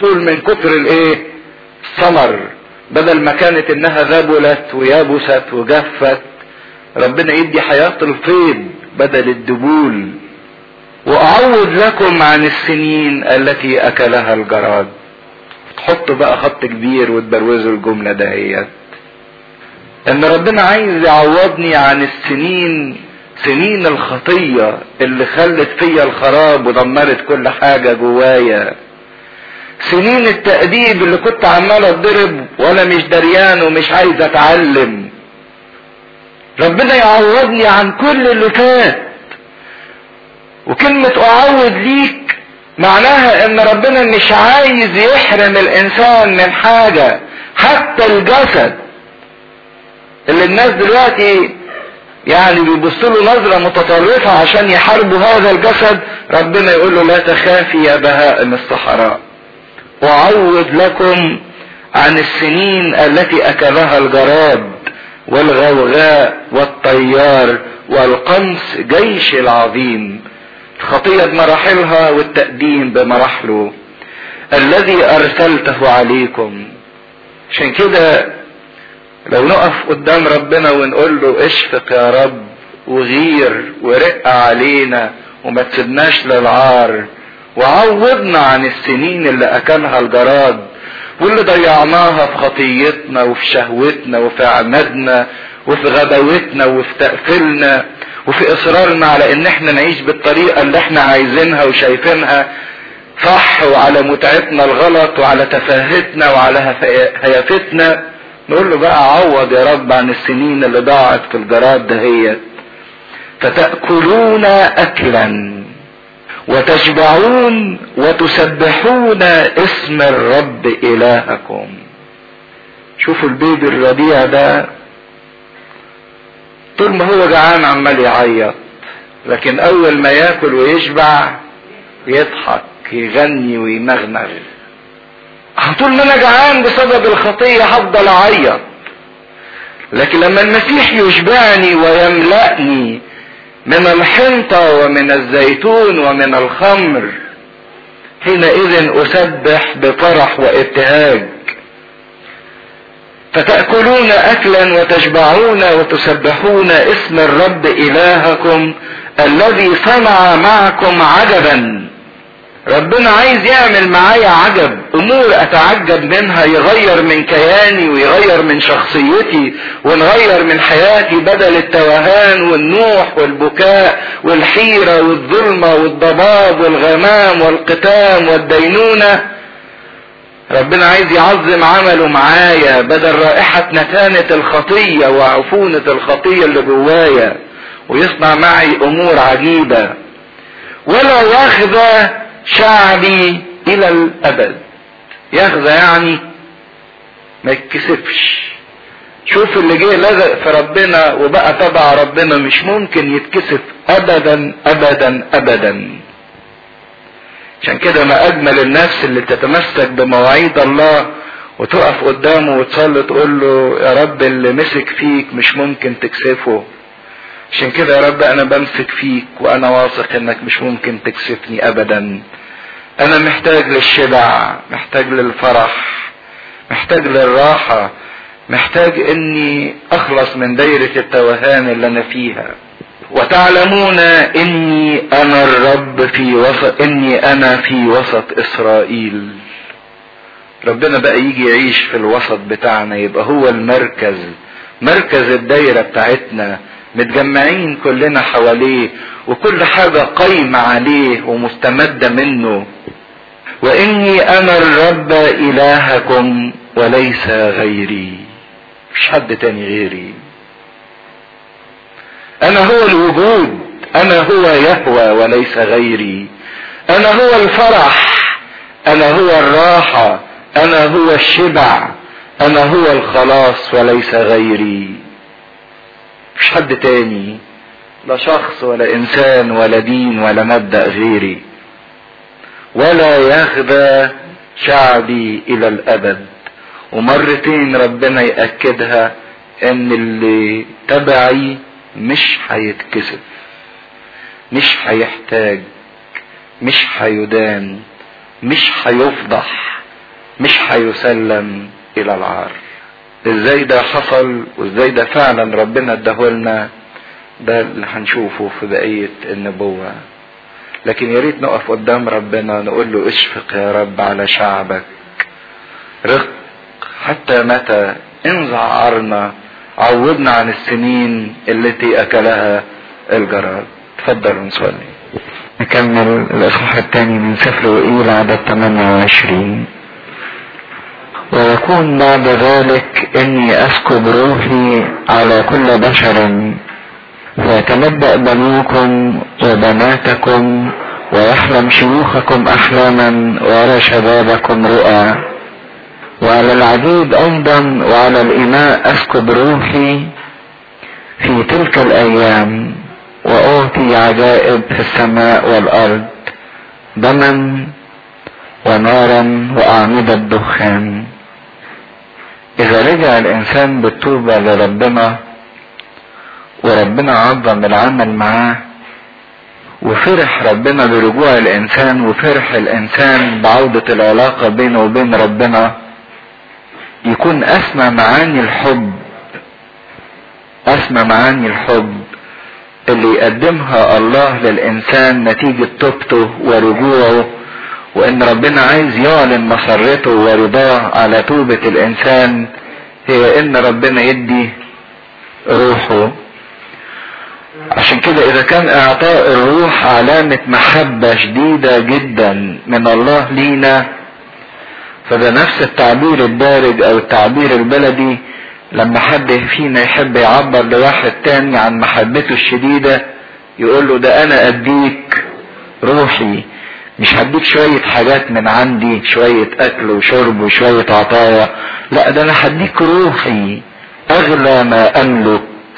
تقول من كتر الايه الثمر بدل ما كانت انها ذبلت ويبست وجفت ربنا يدي حياة الفيض بدل الدبول واعوض لكم عن السنين التي اكلها الجراد تحطوا بقى خط كبير وتبروزوا الجملة دهيت ان ربنا عايز يعوضني عن السنين سنين الخطية اللي خلت فيا الخراب ودمرت كل حاجة جوايا سنين التأديب اللي كنت عمال اتضرب وانا مش دريان ومش عايز اتعلم ربنا يعوضني عن كل اللي فات وكلمة اعوض ليك معناها ان ربنا مش عايز يحرم الانسان من حاجة حتى الجسد اللي الناس دلوقتي يعني بيبصوا له نظرة متطرفة عشان يحاربوا هذا الجسد ربنا يقول له لا تخافي يا بهائم الصحراء وعوض لكم عن السنين التي اكلها الجراد والغوغاء والطيار والقمص جيش العظيم الخطية بمراحلها والتقديم بمراحله الذي ارسلته عليكم عشان كده لو نقف قدام ربنا ونقول له اشفق يا رب وغير ورق علينا وما تسيبناش للعار وعوضنا عن السنين اللي اكلها الجراد واللي ضيعناها في خطيتنا وفي شهوتنا وفي عنادنا وفي غباوتنا وفي تقفلنا وفي اصرارنا على ان احنا نعيش بالطريقه اللي احنا عايزينها وشايفينها صح وعلى متعتنا الغلط وعلى تفاهتنا وعلى هيافتنا نقول له بقى عوض يا رب عن السنين اللي ضاعت في الجراد دهيت فتأكلون أكلا وتشبعون وتسبحون اسم الرب إلهكم شوفوا البيبي الرضيع ده طول ما هو جعان عمال يعيط لكن أول ما ياكل ويشبع يضحك يغني ويمغمغ طول ما انا جعان بسبب الخطية هفضل اعيط لكن لما المسيح يشبعني ويملأني من الحنطة ومن الزيتون ومن الخمر حينئذ اسبح بفرح وابتهاج فتأكلون أكلا وتشبعون وتسبحون اسم الرب إلهكم الذي صنع معكم عجبا ربنا عايز يعمل معايا عجب امور اتعجب منها يغير من كياني ويغير من شخصيتي ونغير من حياتي بدل التوهان والنوح والبكاء والحيرة والظلمة والضباب والغمام والقتام والدينونة ربنا عايز يعظم عمله معايا بدل رائحة نتانة الخطية وعفونة الخطية اللي جوايا ويصنع معي امور عجيبة ولا يخذى شعبي الى الابد ياخذ يعني ما يتكسفش شوف اللي جه لزق في ربنا وبقى تبع ربنا مش ممكن يتكسف ابدا ابدا ابدا عشان كده ما اجمل النفس اللي تتمسك بمواعيد الله وتقف قدامه وتصلي تقول له يا رب اللي مسك فيك مش ممكن تكسفه عشان كده يا رب انا بمسك فيك وانا واثق انك مش ممكن تكسفني ابدا انا محتاج للشبع محتاج للفرح محتاج للراحة محتاج اني اخلص من دايرة التوهان اللي انا فيها وتعلمون اني انا الرب في وسط اني انا في وسط اسرائيل ربنا بقى يجي يعيش في الوسط بتاعنا يبقى هو المركز مركز الدايرة بتاعتنا متجمعين كلنا حواليه وكل حاجة قايمة عليه ومستمدة منه واني انا الرب الهكم وليس غيري مش حد تاني غيري انا هو الوجود انا هو يهوى وليس غيري انا هو الفرح انا هو الراحة انا هو الشبع انا هو الخلاص وليس غيري مش حد تاني لا شخص ولا انسان ولا دين ولا مبدأ غيري ولا يخدى شعبي الى الابد ومرتين ربنا يأكدها ان اللي تبعي مش هيتكسف مش هيحتاج مش هيدان مش هيفضح مش هيسلم الى العار ازاي ده حصل وازاي ده فعلا ربنا اداهولنا ده اللي هنشوفه في بقية النبوة لكن يا ريت نقف قدام ربنا نقول له اشفق يا رب على شعبك رق حتى متى انزع عارنا عوضنا عن السنين التي اكلها الجراد تفضل نصلي نكمل الاصحاح الثاني من سفر وإيل عدد 28 ويكون بعد ذلك اني اسكب روحي على كل بشر فيتنبأ بنوكم وبناتكم ويحلم شيوخكم احلاما ويرى شبابكم رؤى وعلى العبيد ايضا وعلى الاماء اسكب روحي في تلك الايام واعطي عجائب في السماء والارض دما ونارا واعمدة دخان اذا رجع الانسان بالتوبة لربنا وربنا عظم العمل معاه وفرح ربنا برجوع الانسان وفرح الانسان بعودة العلاقة بينه وبين ربنا يكون اسمى معاني الحب اسمى معاني الحب اللي يقدمها الله للانسان نتيجة توبته ورجوعه وان ربنا عايز يعلن مسرته ورضاه على توبة الانسان هي ان ربنا يدي روحه عشان كده اذا كان اعطاء الروح علامة محبة شديدة جدا من الله لينا فده نفس التعبير الدارج او التعبير البلدي لما حد فينا يحب يعبر لواحد تاني عن محبته الشديدة يقول له ده انا اديك روحي مش هديك شوية حاجات من عندي شوية اكل وشرب وشوية عطايا لا ده انا هديك روحي اغلى ما املك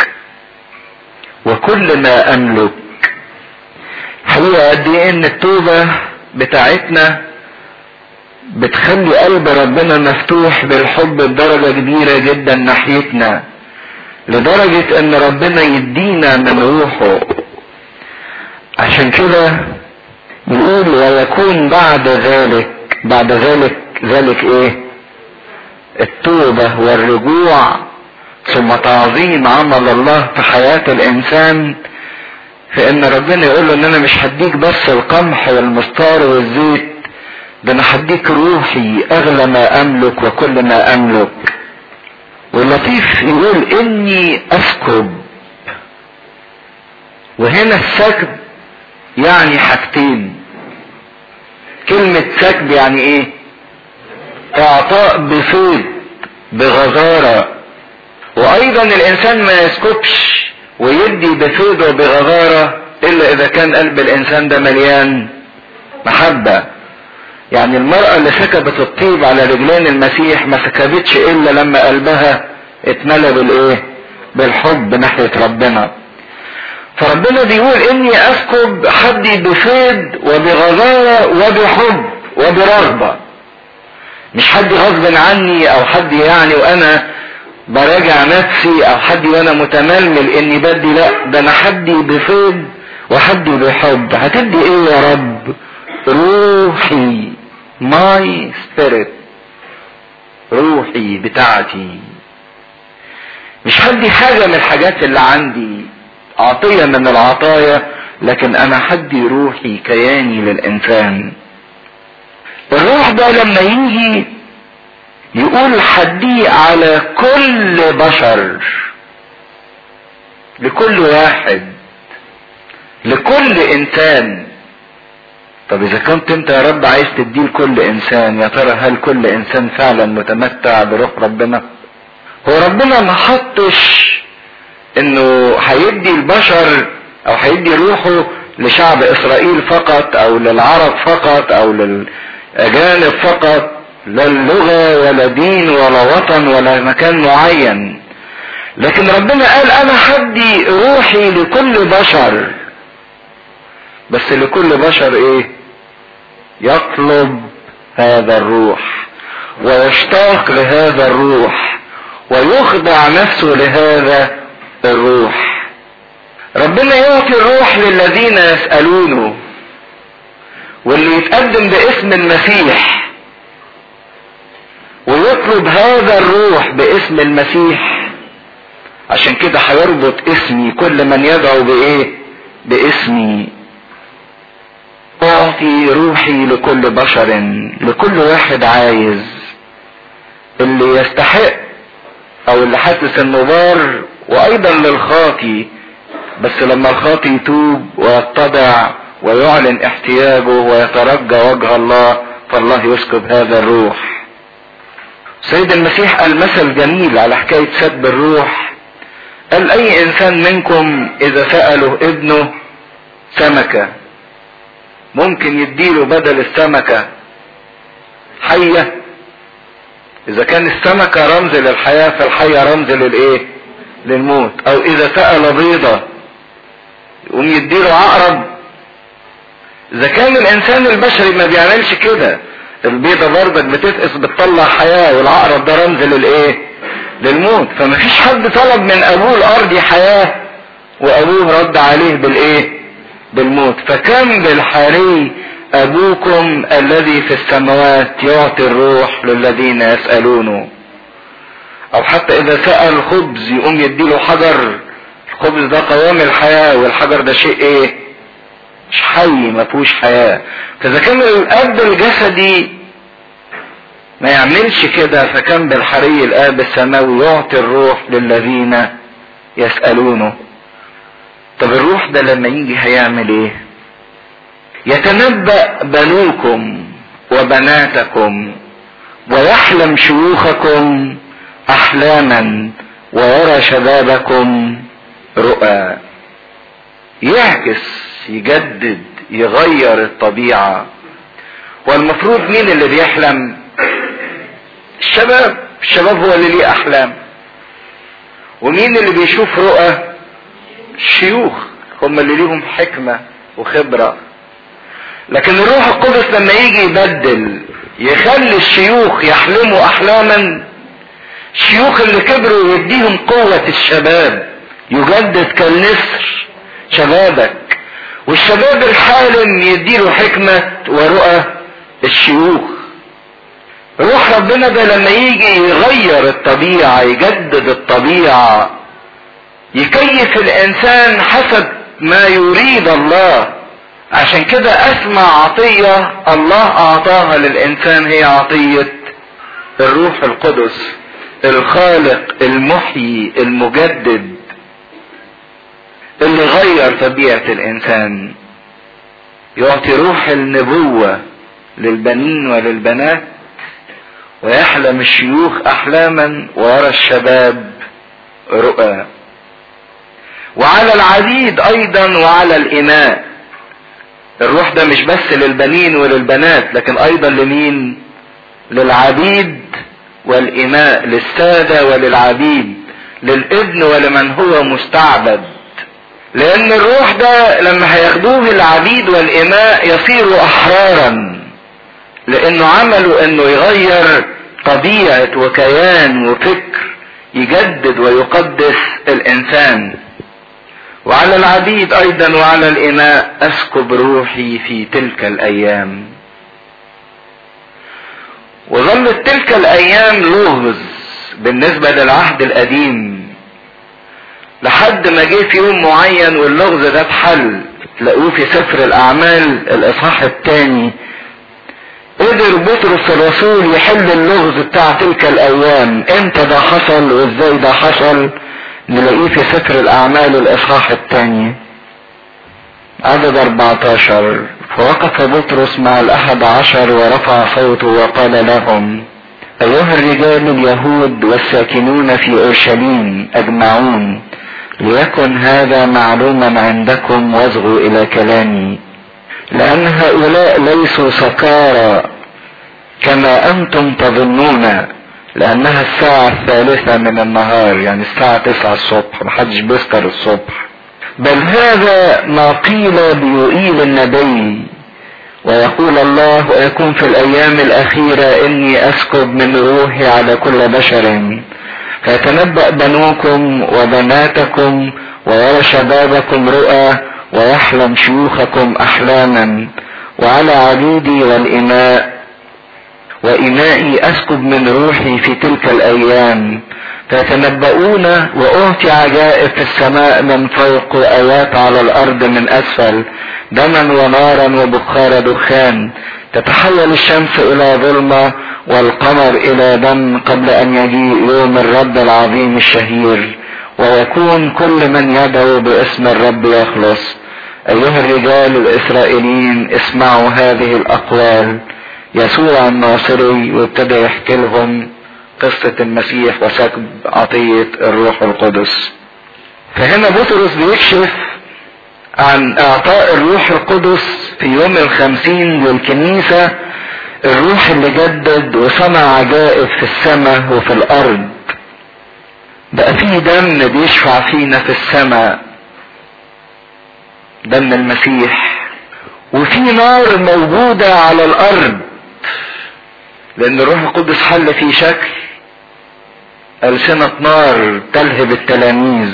وكل ما املك حقيقة قد ايه ان التوبة بتاعتنا بتخلي قلب ربنا مفتوح بالحب بدرجة كبيرة جدا ناحيتنا لدرجة ان ربنا يدينا من روحه عشان كده يقول ويكون بعد ذلك بعد ذلك ذلك ايه التوبة والرجوع ثم تعظيم عمل الله في حياة الانسان في ان ربنا يقول له ان انا مش هديك بس القمح والمستار والزيت ده انا هديك روحي اغلى ما املك وكل ما املك واللطيف يقول اني اسكب وهنا السكب يعني حاجتين كلمة سكب يعني ايه اعطاء بفيض بغزارة وايضا الانسان ما يسكبش ويدي بفيض وبغزارة الا اذا كان قلب الانسان ده مليان محبة يعني المرأة اللي سكبت الطيب على رجلين المسيح ما سكبتش الا لما قلبها اتملى بالايه بالحب ناحية ربنا فربنا بيقول اني اسكب حدي بفيض وبغزارة وبحب وبرغبة مش حد غصب عني او حد يعني وانا براجع نفسي او حد وانا متململ اني بدي لا ده انا حدي بفيض وحدي بحب هتدي ايه يا رب روحي ماي سبيريت روحي بتاعتي مش هدي حاجة من الحاجات اللي عندي عطية من العطايا لكن انا هدي روحي كياني للانسان الروح ده لما يجي يقول حديه على كل بشر لكل واحد لكل انسان طب اذا كنت انت يا رب عايز تديه لكل انسان يا ترى هل كل انسان فعلا متمتع بروح ربنا هو ربنا ما حطش انه هيدي البشر او هيدي روحه لشعب اسرائيل فقط او للعرب فقط او للاجانب فقط لا اللغة ولا دين ولا وطن ولا مكان معين لكن ربنا قال انا حدي روحي لكل بشر بس لكل بشر ايه يطلب هذا الروح ويشتاق لهذا الروح ويخضع نفسه لهذا الروح ربنا يعطي الروح للذين يسألونه واللي يتقدم باسم المسيح ويطلب هذا الروح باسم المسيح عشان كده هيربط اسمي كل من يدعو بايه باسمي اعطي روحي لكل بشر لكل واحد عايز اللي يستحق او اللي حاسس انه بار وايضا للخاطي بس لما الخاطي يتوب ويتضع ويعلن احتياجه ويترجى وجه الله فالله يسكب هذا الروح سيد المسيح قال مثل جميل على حكاية سب الروح قال اي انسان منكم اذا سأله ابنه سمكة ممكن يديله بدل السمكة حية اذا كان السمكة رمز للحياة فالحية رمز للايه للموت او اذا سأل بيضة يقوم يديله عقرب اذا كان الانسان البشري ما بيعملش كده البيضة برضك بتفقس بتطلع حياة والعقرب ده رمز للايه للموت فمفيش حد طلب من ابوه الارضي حياة وابوه رد عليه بالايه بالموت فكم بالحري ابوكم الذي في السماوات يعطي الروح للذين يسألونه او حتى اذا سأل خبز يقوم يديله حجر الخبز ده قوام الحياة والحجر ده شيء ايه مش حي ما فيهوش حياة فاذا كان الاب الجسدي ما يعملش كده فكان بالحري الاب السماوي يعطي الروح للذين يسألونه طب الروح ده لما يجي هيعمل ايه يتنبأ بنوكم وبناتكم ويحلم شيوخكم احلاما ويرى شبابكم رؤى يعكس يجدد يغير الطبيعة والمفروض مين اللي بيحلم الشباب الشباب هو اللي ليه احلام ومين اللي بيشوف رؤى الشيوخ هم اللي ليهم حكمة وخبرة لكن الروح القدس لما يجي يبدل يخلي الشيوخ يحلموا احلاما الشيوخ اللي كبروا يديهم قوة الشباب يجدد كالنسر شبابك والشباب الحالم يديله حكمة ورؤى الشيوخ روح ربنا ده لما يجي يغير الطبيعة يجدد الطبيعة يكيف الانسان حسب ما يريد الله عشان كده اسمى عطية الله اعطاها للانسان هي عطية الروح القدس الخالق المحيي المجدد اللي غير طبيعة الانسان يعطي روح النبوة للبنين وللبنات ويحلم الشيوخ احلاما ويرى الشباب رؤى وعلى العبيد ايضا وعلى الاناء الروح ده مش بس للبنين وللبنات لكن ايضا لمين للعبيد والاماء للسادة وللعبيد للابن ولمن هو مستعبد لان الروح ده لما هياخدوه العبيد والاماء يصيروا احرارا لانه عملوا انه يغير طبيعة وكيان وفكر يجدد ويقدس الانسان وعلى العبيد ايضا وعلى الاماء اسكب روحي في تلك الايام وظلت تلك الايام لغز بالنسبة للعهد القديم لحد ما جه في يوم معين واللغز ده اتحل تلاقوه في سفر الاعمال الاصحاح الثاني قدر بطرس الرسول يحل اللغز بتاع تلك الايام امتى ده حصل وازاي ده حصل نلاقيه في سفر الاعمال الاصحاح الثاني عدد 14 فوقف بطرس مع الاحد عشر ورفع صوته وقال لهم ايها الرجال اليهود والساكنون في اورشليم اجمعون ليكن هذا معلوما عندكم واصغوا الى كلامي لان هؤلاء ليسوا سكارى كما انتم تظنون لانها الساعة الثالثة من النهار يعني الساعة تسعة الصبح محدش بيفطر الصبح بل هذا ما قيل بيؤيل النبي ويقول الله ويكون في الايام الاخيرة اني اسكب من روحي على كل بشر فيتنبأ بنوكم وبناتكم ويرى شبابكم رؤى ويحلم شيوخكم احلاما وعلى عبيدي والاماء وإنائي أسكب من روحي في تلك الأيام فيتنبؤون وأعطي عجائب في السماء من فوق وآيات على الأرض من أسفل دما ونارا وبخار دخان تتحول الشمس إلى ظلمة والقمر إلى دم قبل أن يجيء يوم الرب العظيم الشهير ويكون كل من يدعو باسم الرب يخلص أيها الرجال الإسرائيليين اسمعوا هذه الأقوال يسوع الناصري وابتدى يحكي لهم قصة المسيح وسكب عطية الروح القدس فهنا بطرس بيكشف عن اعطاء الروح القدس في يوم الخمسين للكنيسة الروح اللي جدد وصنع عجائب في السماء وفي الارض بقى فيه دم بيشفع فينا في السماء دم المسيح وفي نار موجودة على الارض لان الروح القدس حل في شكل ألسنة نار تلهب التلاميذ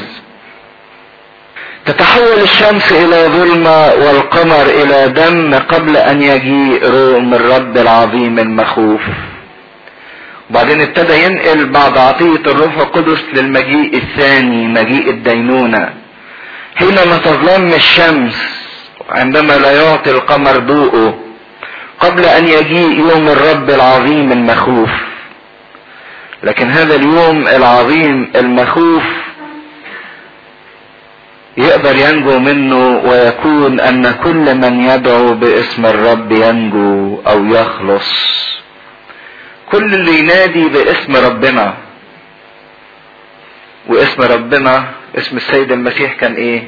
تتحول الشمس إلى ظلمة والقمر إلى دم قبل أن يجيء روم الرب العظيم المخوف وبعدين ابتدى ينقل بعد عطية الروح القدس للمجيء الثاني مجيء الدينونة حينما تظلم الشمس عندما لا يعطي القمر ضوءه قبل أن يجيء يوم الرب العظيم المخوف لكن هذا اليوم العظيم المخوف يقدر ينجو منه ويكون ان كل من يدعو باسم الرب ينجو او يخلص كل اللي ينادي باسم ربنا واسم ربنا اسم السيد المسيح كان ايه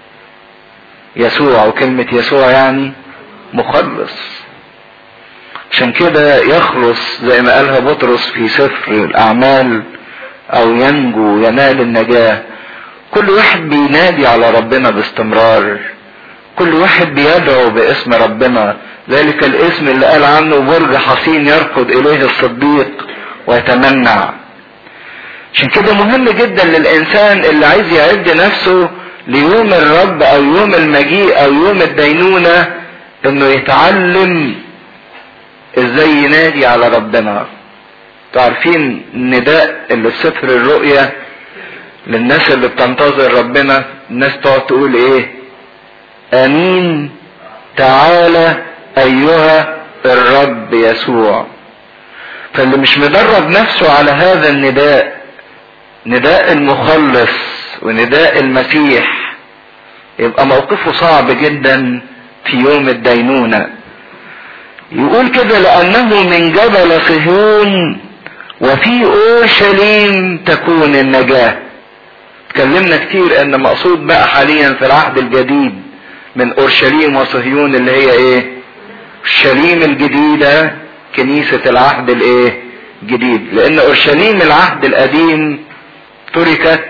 يسوع وكلمة يسوع يعني مخلص عشان كده يخلص زي ما قالها بطرس في سفر الاعمال او ينجو ينال النجاه كل واحد بينادي على ربنا باستمرار كل واحد بيدعو باسم ربنا ذلك الاسم اللي قال عنه برج حصين يركض اليه الصديق ويتمنع عشان كده مهم جدا للانسان اللي عايز يعد نفسه ليوم الرب او يوم المجيء او يوم الدينونة انه يتعلم ازاي ينادي على ربنا تعرفين النداء اللي في سفر الرؤيا للناس اللي بتنتظر ربنا الناس تقعد تقول ايه امين تعالى ايها الرب يسوع فاللي مش مدرب نفسه على هذا النداء نداء المخلص ونداء المسيح يبقى موقفه صعب جدا في يوم الدينونة يقول كده لأنه من جبل صهيون وفي أورشليم تكون النجاة اتكلمنا كتير ان مقصود بقى حاليا في العهد الجديد من اورشليم وصهيون اللي هي ايه اورشليم الجديدة كنيسة العهد الايه جديد لان اورشليم العهد القديم تركت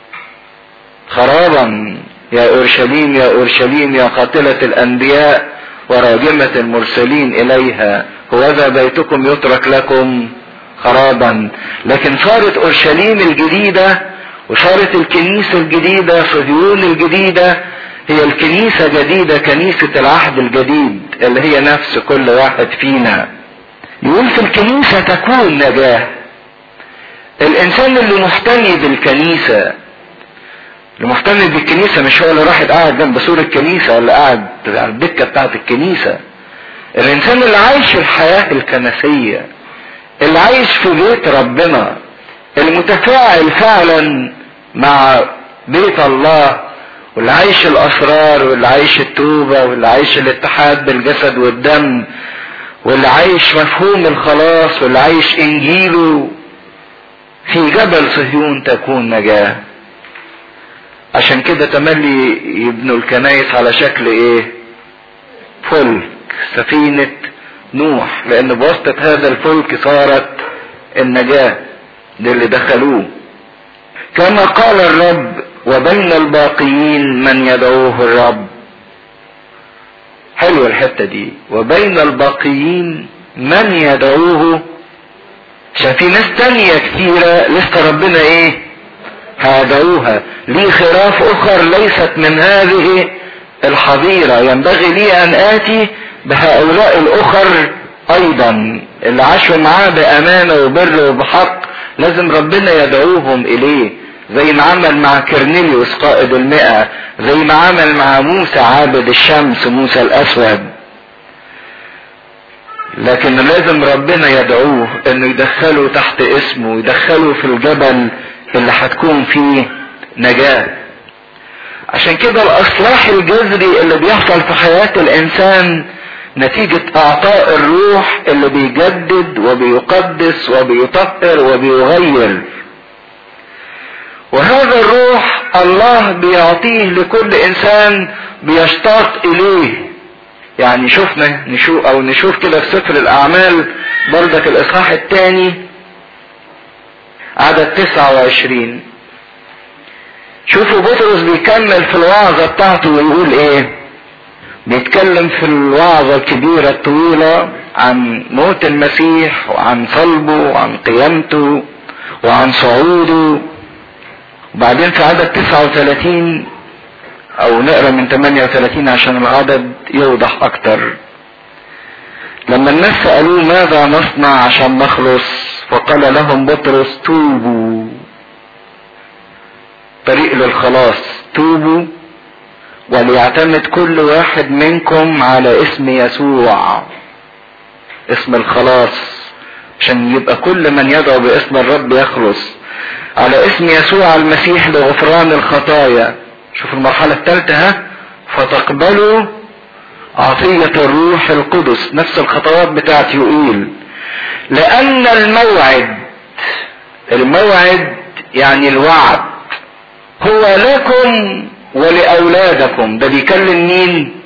خرابا يا اورشليم يا اورشليم يا قاتلة الانبياء وراجمة المرسلين اليها هوذا بيتكم يترك لكم خرابا لكن صارت اورشليم الجديده وصارت الكنيسة الجديدة صهيون الجديدة هي الكنيسة جديدة كنيسة العهد الجديد اللي هي نفس كل واحد فينا يقول في الكنيسة تكون نجاة الانسان اللي محتمي بالكنيسة اللي محتمي بالكنيسة مش هو اللي راح قاعد جنب سور الكنيسة ولا قاعد على الدكة بتاعت الكنيسة الانسان اللي عايش الحياة الكنسية اللي عايش في بيت ربنا المتفاعل فعلا مع بيت الله واللي عايش الاسرار واللي عايش التوبة واللي عايش الاتحاد بالجسد والدم واللي عايش مفهوم الخلاص واللي عايش انجيله في جبل صهيون تكون نجاة عشان كده تملي يبنوا الكنايس على شكل ايه فلك سفينة نوح لان بواسطة هذا الفلك صارت النجاة للي دخلوه كما قال الرب وبين الباقيين من يدعوه الرب حلوة الحتة دي وبين الباقيين من يدعوه عشان في ناس تانية كتيرة لسه ربنا ايه هيدعوها لي خراف اخر ليست من هذه الحظيرة ينبغي لي ان اتي بهؤلاء الاخر ايضا اللي عاشوا معاه بامانه وبر وبحق لازم ربنا يدعوهم اليه زي ما عمل مع كرنيليوس قائد المئة زي ما عمل مع موسى عابد الشمس موسى الاسود لكن لازم ربنا يدعوه انه يدخله تحت اسمه يدخله في الجبل اللي هتكون فيه نجاة عشان كده الاصلاح الجذري اللي بيحصل في حياة الانسان نتيجة اعطاء الروح اللي بيجدد وبيقدس وبيطهر وبيغير وهذا الروح الله بيعطيه لكل انسان بيشتاق اليه يعني شفنا نشوف او نشوف كده في سفر الاعمال بردك الاصحاح الثاني عدد 29 شوفوا بطرس بيكمل في الوعظة بتاعته ويقول ايه بيتكلم في الوعظة الكبيرة الطويلة عن موت المسيح وعن صلبه وعن قيامته وعن صعوده وبعدين في عدد 39 او نقرا من 38 عشان العدد يوضح اكتر لما الناس سألوه ماذا نصنع عشان نخلص فقال لهم بطرس توبوا طريق للخلاص توبوا وليعتمد كل واحد منكم على اسم يسوع اسم الخلاص عشان يبقى كل من يدعو باسم الرب يخلص على اسم يسوع المسيح لغفران الخطايا شوف المرحلة الثالثة ها فتقبلوا عطية الروح القدس نفس الخطوات بتاعت يقول لأن الموعد الموعد يعني الوعد هو لكم ولأولادكم ده بيكلم مين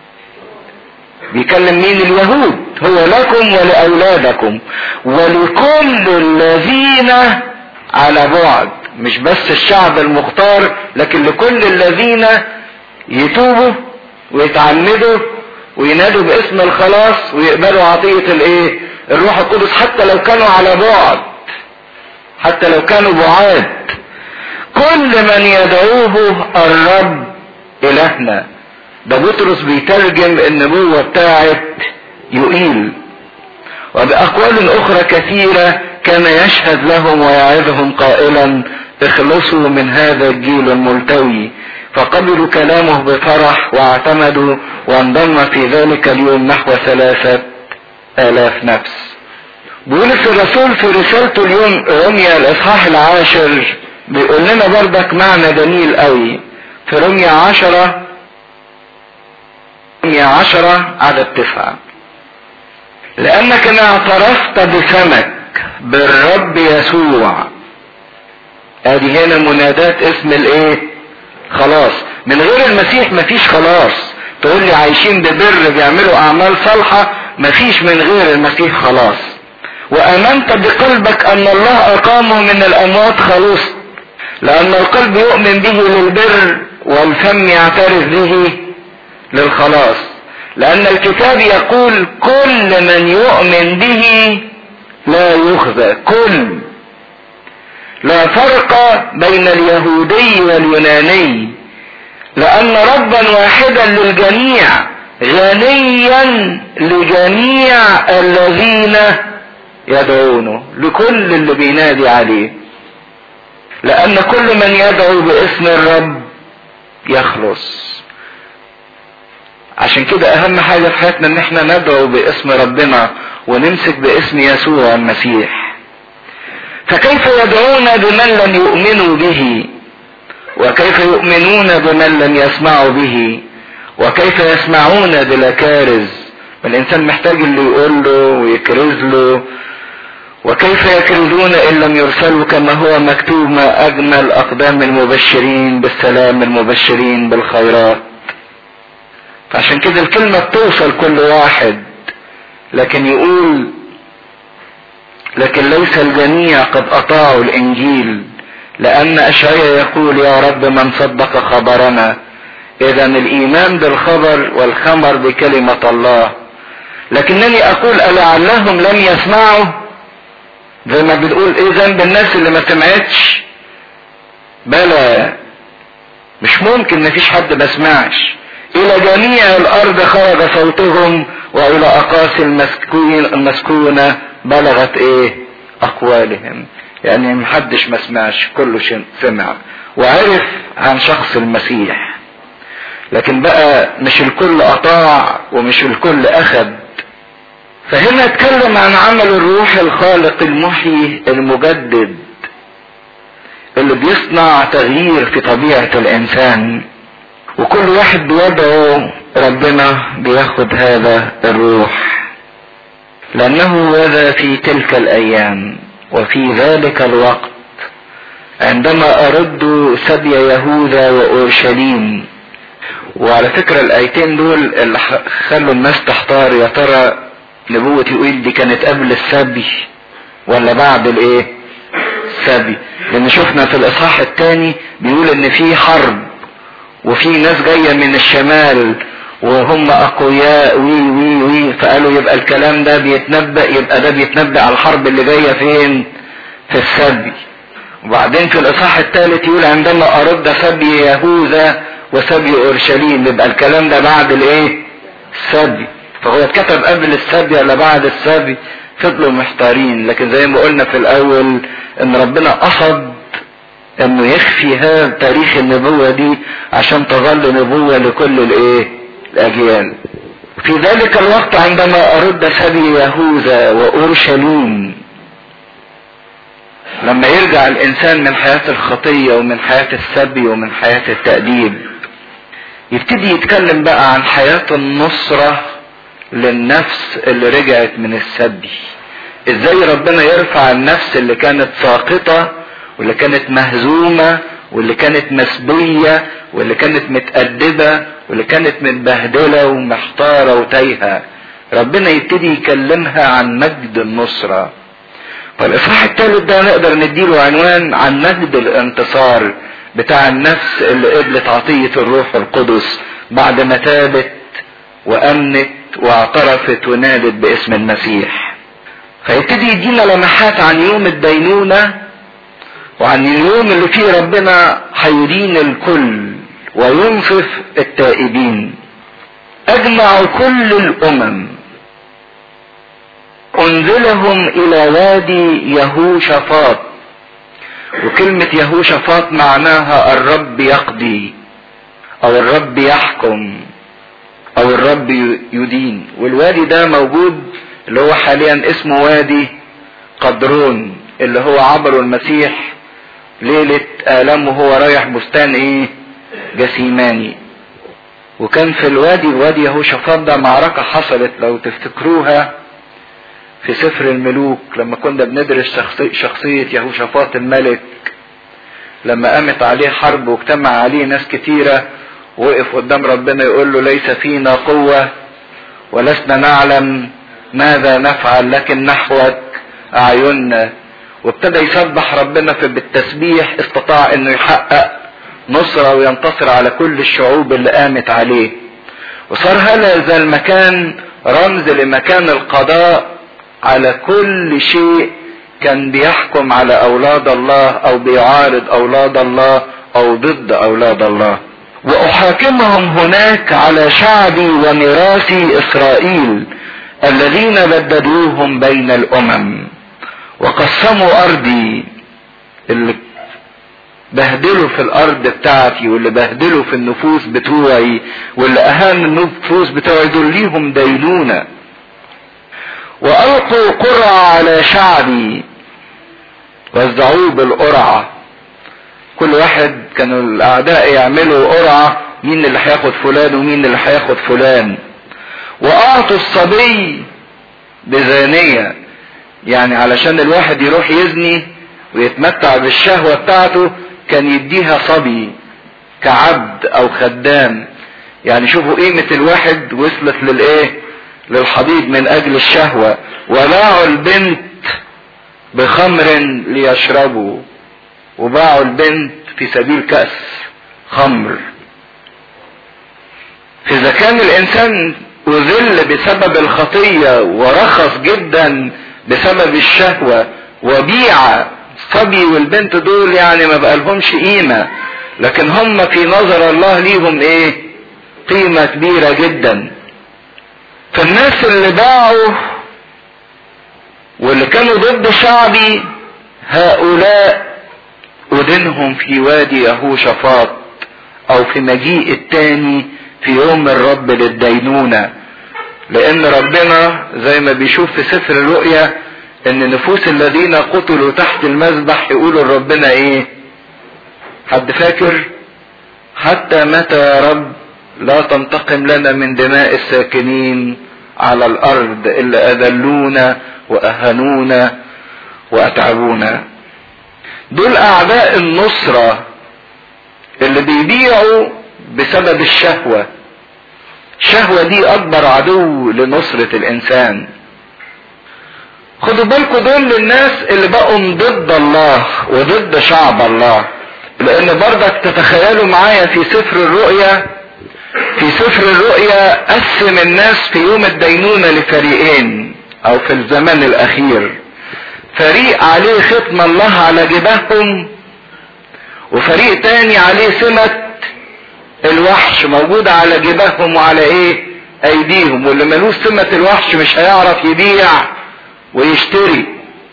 بيكلم مين اليهود هو لكم ولأولادكم ولكل الذين على بعد مش بس الشعب المختار لكن لكل الذين يتوبوا ويتعمدوا وينادوا باسم الخلاص ويقبلوا عطية الايه الروح القدس حتى لو كانوا على بعد حتى لو كانوا بعاد كل من يدعوه الرب الهنا ده بطرس بيترجم النبوة بتاعت يقيل وبأقوال أخرى كثيرة كان يشهد لهم ويعظهم قائلا اخلصوا من هذا الجيل الملتوي فقبلوا كلامه بفرح واعتمدوا وانضم في ذلك اليوم نحو ثلاثة آلاف نفس بولس الرسول في رسالته اليوم رمية الإصحاح العاشر بيقول لنا بردك معنى جميل قوي في رمية عشرة رمية عشرة عدد تسعة لأنك إن اعترفت بفمك بالرب يسوع ادي هنا منادات اسم الايه خلاص من غير المسيح مفيش خلاص تقول لي عايشين ببر بيعملوا اعمال صالحة مفيش من غير المسيح خلاص وامنت بقلبك ان الله اقامه من الاموات خلص لان القلب يؤمن به للبر والفم يعترف به للخلاص لان الكتاب يقول كل من يؤمن به لا يخزى كل لا فرق بين اليهودي واليوناني لان ربا واحدا للجميع غنيا لجميع الذين يدعونه لكل اللي بينادي عليه لان كل من يدعو باسم الرب يخلص عشان كده اهم حاجة في حياتنا ان احنا ندعو باسم ربنا ونمسك باسم يسوع المسيح فكيف يدعون بمن لم يؤمنوا به وكيف يؤمنون بمن لم يسمعوا به وكيف يسمعون بلا كارز الانسان محتاج اللي يقول له ويكرز له وكيف يكرزون ان لم يرسلوا كما هو مكتوب ما اجمل اقدام المبشرين بالسلام المبشرين بالخيرات فعشان كده الكلمة بتوصل كل واحد لكن يقول لكن ليس الجميع قد اطاعوا الانجيل لان اشعيا يقول يا رب من صدق خبرنا اذا الايمان بالخبر والخمر بكلمة الله لكنني اقول ألعلهم لم يسمعوا زي ما بتقول ايه ذنب الناس اللي ما سمعتش بلى مش ممكن مفيش حد ما سمعش الى جميع الارض خرج صوتهم والى اقاصي المسكون المسكونة بلغت ايه اقوالهم يعني محدش ما سمعش كله سمع وعرف عن شخص المسيح لكن بقى مش الكل اطاع ومش الكل اخذ فهنا اتكلم عن عمل الروح الخالق المحيي المجدد اللي بيصنع تغيير في طبيعة الانسان وكل واحد بوضعه ربنا بياخد هذا الروح لانه وذا في تلك الايام وفي ذلك الوقت عندما اردوا سبي يهوذا واورشليم وعلى فكرة الايتين دول اللي خلوا الناس تحتار يا ترى نبوة يقول دي كانت قبل السبي ولا بعد الايه السبي لان شفنا في الاصحاح الثاني بيقول ان في حرب وفي ناس جاية من الشمال وهم اقوياء وي وي وي فقالوا يبقى الكلام ده بيتنبأ يبقى ده بيتنبأ على الحرب اللي جاية فين في السبي وبعدين في الاصحاح الثالث يقول عندما ارد سبي يهوذا وسبي اورشليم يبقى الكلام ده بعد الايه السبي فهو اتكتب قبل السبي ولا بعد السبي فضلوا محتارين لكن زي ما قلنا في الاول ان ربنا قصد انه يخفي هذا تاريخ النبوة دي عشان تظل نبوة لكل الايه الاجيال في ذلك الوقت عندما ارد سبي يهوذا واورشليم لما يرجع الانسان من حياة الخطية ومن حياة السبي ومن حياة التأديب يبتدي يتكلم بقى عن حياة النصرة للنفس اللي رجعت من السبي ازاي ربنا يرفع النفس اللي كانت ساقطة واللي كانت مهزومة واللي كانت مسبية واللي كانت متأدبة واللي كانت متبهدلة ومحتارة وتايهة ربنا يبتدي يكلمها عن مجد النصرة فالإصحاح الثالث ده نقدر نديله عنوان عن مجد الانتصار بتاع النفس اللي قبلت عطية الروح القدس بعد ما تابت وأمنت واعترفت ونادت باسم المسيح فيبتدي يدينا لمحات عن يوم الدينونة وعن اليوم اللي فيه ربنا هيدين الكل وينصف التائبين اجمع كل الامم انزلهم الى وادي يهوشافاط وكلمة يهوشافاط معناها الرب يقضي او الرب يحكم او الرب يدين والوادي ده موجود اللي هو حاليا اسمه وادي قدرون اللي هو عبره المسيح ليلة آلام وهو رايح بستان ايه جسيماني وكان في الوادي وادي يهوشافاط ده معركة حصلت لو تفتكروها في سفر الملوك لما كنا بندرس شخصي شخصية يهوشافاط الملك لما قامت عليه حرب واجتمع عليه ناس كتيرة وقف قدام ربنا يقول له ليس فينا قوة ولسنا نعلم ماذا نفعل لكن نحوك أعيننا وابتدى يسبح ربنا في بالتسبيح استطاع انه يحقق نصرة وينتصر على كل الشعوب اللي قامت عليه وصار هذا المكان رمز لمكان القضاء على كل شيء كان بيحكم على اولاد الله او بيعارض اولاد الله او ضد اولاد الله واحاكمهم هناك على شعبي وميراثي اسرائيل الذين بددوهم بين الامم وقسموا ارضي اللي بهدلوا في الارض بتاعتي واللي بهدلوا في النفوس بتوعي واللي اهان النفوس بتوعي دول ليهم دينونة والقوا قرعة على شعبي وزعوه بالقرعة كل واحد كانوا الاعداء يعملوا قرعة مين اللي هياخد فلان ومين اللي هياخد فلان واعطوا الصبي بزانية يعني علشان الواحد يروح يزني ويتمتع بالشهوة بتاعته كان يديها صبي كعبد او خدام يعني شوفوا قيمة الواحد وصلت للايه للحضيض من اجل الشهوة وباعوا البنت بخمر ليشربوا وباعوا البنت في سبيل كأس خمر فإذا كان الإنسان أذل بسبب الخطية ورخص جدا بسبب الشهوة وبيع الصبي والبنت دول يعني ما بقالهمش قيمة لكن هم في نظر الله ليهم ايه قيمة كبيرة جدا فالناس اللي باعوا واللي كانوا ضد شعبي هؤلاء أدنهم في وادي يهوشافاط أو في مجيء التاني في يوم الرب للدينونة لأن ربنا زي ما بيشوف في سفر الرؤيا إن نفوس الذين قتلوا تحت المذبح يقولوا لربنا إيه؟ حد فاكر؟ حتى متى يا رب لا تنتقم لنا من دماء الساكنين على الارض اللي اذلونا واهانونا واتعبونا دول اعداء النصرة اللي بيبيعوا بسبب الشهوة الشهوة دي اكبر عدو لنصرة الانسان خدوا بالكم دول الناس اللي بقوا ضد الله وضد شعب الله لان برضك تتخيلوا معايا في سفر الرؤيا في سفر الرؤيا قسم الناس في يوم الدينونة لفريقين او في الزمن الاخير فريق عليه ختم الله على جباههم وفريق تاني عليه سمة الوحش موجودة على جباههم وعلى ايه ايديهم واللي ملوش سمة الوحش مش هيعرف يبيع ويشتري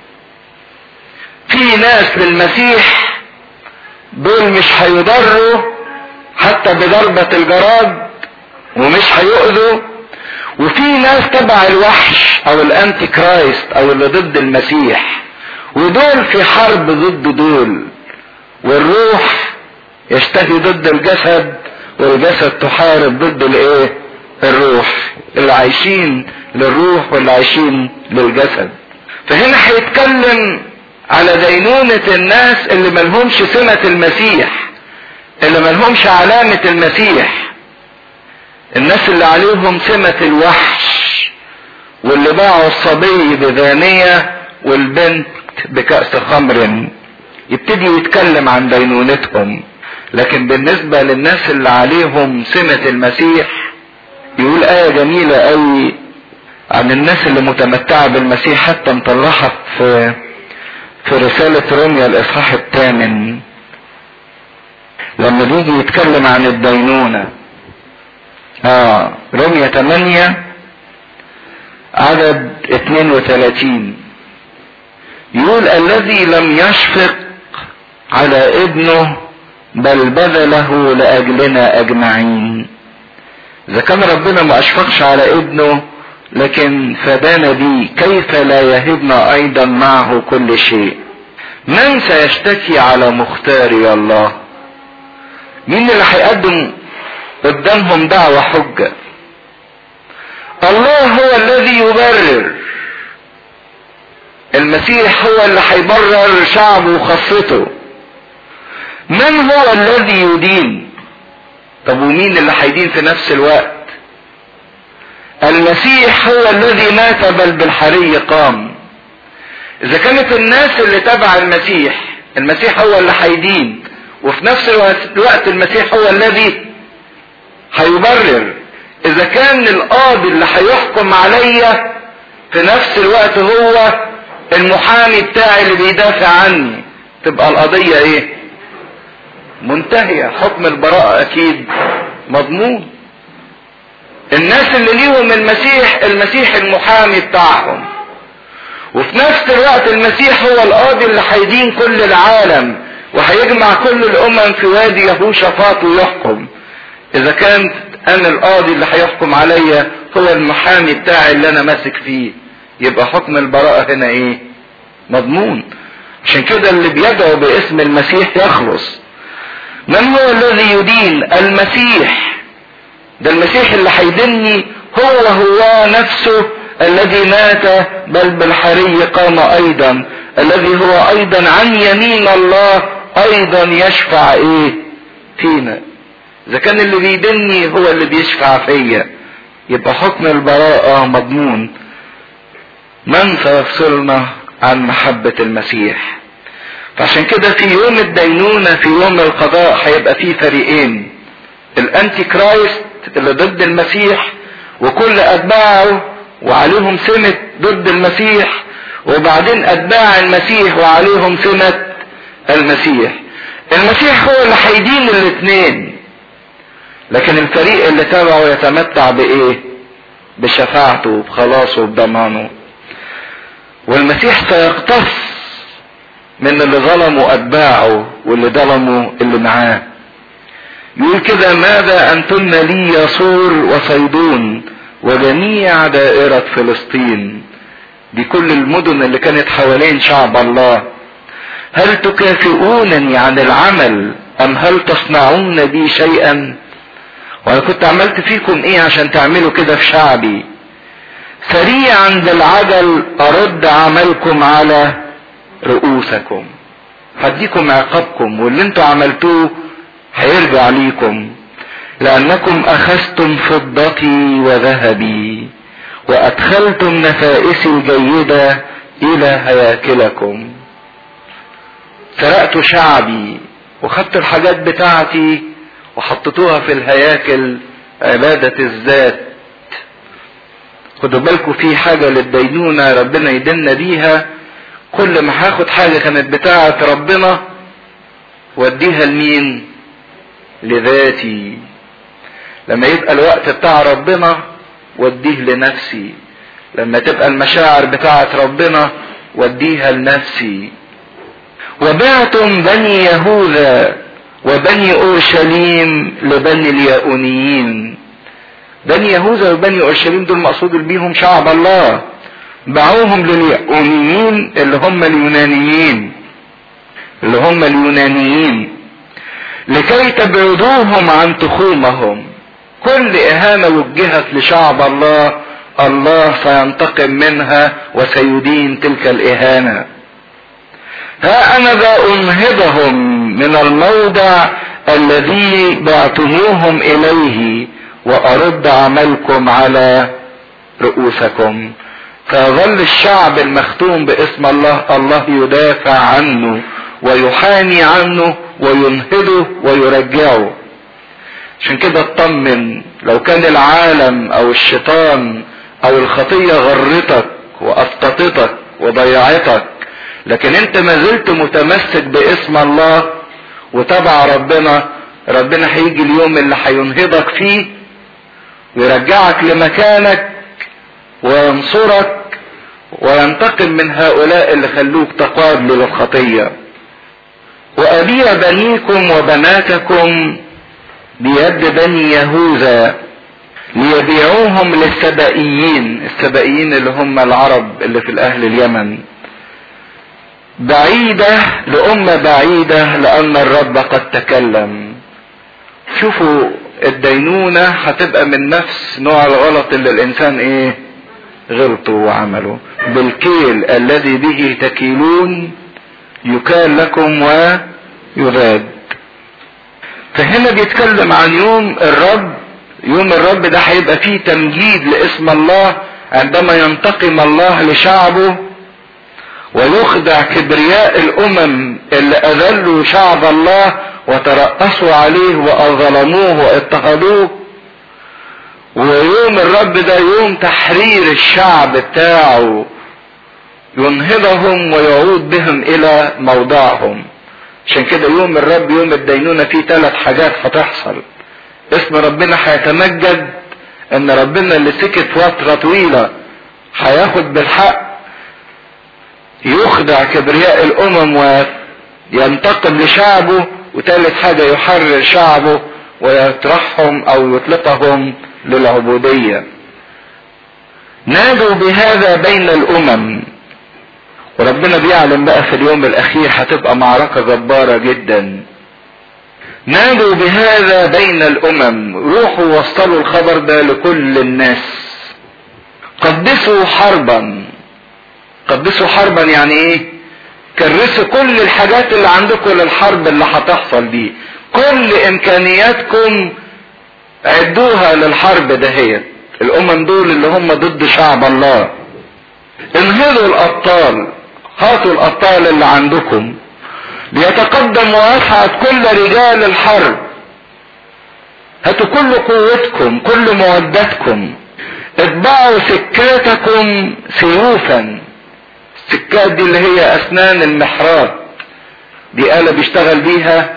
في ناس للمسيح دول مش هيضروا حتى بضربة الجراد ومش هيؤذوا وفي ناس تبع الوحش او الانتي كرايست او اللي ضد المسيح ودول في حرب ضد دول والروح يشتهي ضد الجسد والجسد تحارب ضد الايه الروح اللي عايشين للروح واللي عايشين للجسد فهنا هيتكلم على دينونة الناس اللي ملهمش سمة المسيح اللي ملهمش علامة المسيح الناس اللي عليهم سمة الوحش واللي باعوا الصبي بذانية والبنت بكأس خمر يبتدي يتكلم عن دينونتهم لكن بالنسبة للناس اللي عليهم سمة المسيح يقول آية جميلة قوي عن الناس اللي متمتعة بالمسيح حتى مطلعها في في رسالة روميا الإصحاح الثامن لما بيجي يتكلم عن الدينونة اه روميا 8 عدد 32 يقول الذي لم يشفق على ابنه بل بذله لأجلنا أجمعين إذا كان ربنا ما أشفقش على ابنه لكن فدانا بيه كيف لا يهبنا أيضا معه كل شيء من سيشتكي على مختاري الله مين اللي هيقدم قدامهم دعوة حجة الله هو الذي يبرر المسيح هو اللي هيبرر شعبه وخاصته من هو الذي يدين طب ومين اللي هيدين في نفس الوقت المسيح هو الذي مات بل بالحري قام اذا كانت الناس اللي تبع المسيح المسيح هو اللي هيدين وفي نفس الوقت المسيح هو الذي هيبرر اذا كان القاضي اللي هيحكم عليا في نفس الوقت هو المحامي بتاعي اللي بيدافع عني تبقى القضية ايه منتهية حكم البراءة اكيد مضمون الناس اللي ليهم المسيح المسيح المحامي بتاعهم وفي نفس الوقت المسيح هو القاضي اللي هيدين كل العالم وهيجمع كل الامم في وادي يهوشافاط ويحكم اذا كان انا القاضي اللي هيحكم عليا هو المحامي بتاعي اللي انا ماسك فيه يبقى حكم البراءة هنا ايه مضمون عشان كده اللي بيدعو باسم المسيح يخلص من هو الذي يدين المسيح ده المسيح اللي هيدني هو هو نفسه الذي مات بل بالحري قام ايضا الذي هو ايضا عن يمين الله ايضا يشفع ايه فينا اذا كان اللي بيدني هو اللي بيشفع فيا يبقى حكم البراءة مضمون من سيفصلنا عن محبة المسيح فعشان كده في يوم الدينونة في يوم القضاء هيبقى فيه فريقين الانتي كرايست اللي ضد المسيح وكل اتباعه وعليهم سمة ضد المسيح وبعدين اتباع المسيح وعليهم سمة المسيح المسيح هو اللي هيدين الاثنين لكن الفريق اللي تبعه يتمتع بايه بشفاعته بخلاصه بضمانه والمسيح سيقتص من اللي ظلموا اتباعه واللي ظلموا اللي معاه يقول كده ماذا انتن لي يصور وصيدون وجميع دائرة فلسطين دي كل المدن اللي كانت حوالين شعب الله هل تكافئونني عن العمل ام هل تصنعون بي شيئا وانا كنت عملت فيكم ايه عشان تعملوا كده في شعبي سريعا بالعجل ارد عملكم على رؤوسكم هديكم عقابكم واللي انتوا عملتوه هيرجع ليكم لانكم اخذتم فضتي وذهبي وادخلتم نفائسي الجيدة الى هياكلكم سرقت شعبي وخدت الحاجات بتاعتي وحطيتوها في الهياكل عبادة الذات خدوا بالكم في حاجة للدينونة ربنا يدلنا بيها كل ما هاخد حاجة كانت بتاعة ربنا واديها لمين لذاتي لما يبقى الوقت بتاع ربنا واديه لنفسي لما تبقى المشاعر بتاعة ربنا واديها لنفسي وبعتم بني يهوذا وبني اورشليم لبني الياونيين بني يهوذا وبني اورشليم دول مقصود بيهم شعب الله باعوهم للياونيين اللي هم اليونانيين اللي هم اليونانيين لكي تبعدوهم عن تخومهم كل اهانة وجهت لشعب الله الله سينتقم منها وسيدين تلك الاهانة ها انا ذا انهضهم من الموضع الذي بعتموهم اليه وارد عملكم على رؤوسكم فيظل الشعب المختوم باسم الله الله يدافع عنه ويحامي عنه وينهضه ويرجعه عشان كده اطمن لو كان العالم او الشيطان او الخطيه غرتك واسقطتك وضيعتك لكن انت ما زلت متمسك باسم الله وتبع ربنا ربنا هيجي اليوم اللي هينهضك فيه ويرجعك لمكانك وينصرك وينتقم من هؤلاء اللي خلوك تقاد للخطيه وأبيع بنيكم وبناتكم بيد بني يهوذا ليبيعوهم للسبائيين السبائيين اللي هم العرب اللي في الأهل اليمن بعيدة لأمة بعيدة لأن الرب قد تكلم شوفوا الدينونة هتبقى من نفس نوع الغلط اللي الإنسان إيه غلطه وعمله بالكيل الذي به تكيلون يكال لكم ويراد فهنا بيتكلم عن يوم الرب يوم الرب ده هيبقى فيه تمجيد لاسم الله عندما ينتقم الله لشعبه ويخدع كبرياء الامم اللي اذلوا شعب الله وترأسوا عليه واظلموه واضطهدوه ويوم الرب ده يوم تحرير الشعب بتاعه ينهضهم ويعود بهم الى موضعهم عشان كده يوم الرب يوم الدينونة فيه ثلاث حاجات هتحصل اسم ربنا هيتمجد ان ربنا اللي سكت فترة طويلة هياخد بالحق يخدع كبرياء الامم وينتقم لشعبه وثالث حاجة يحرر شعبه ويطرحهم او يطلقهم للعبودية نادوا بهذا بين الامم وربنا بيعلم بقى في اليوم الاخير هتبقى معركة جبارة جدا نادوا بهذا بين الامم روحوا وصلوا الخبر ده لكل الناس قدسوا حربا قدسوا حربا يعني ايه كرسوا كل الحاجات اللي عندكم للحرب اللي هتحصل دي كل امكانياتكم عدوها للحرب دهيت الامم دول اللي هم ضد شعب الله انهضوا الابطال هاتوا الابطال اللي عندكم ليتقدم ويصعد كل رجال الحرب هاتوا كل قوتكم كل مودتكم اتبعوا سكاتكم سيوفا السكات دي اللي هي اسنان المحراب دي آلة بيشتغل بيها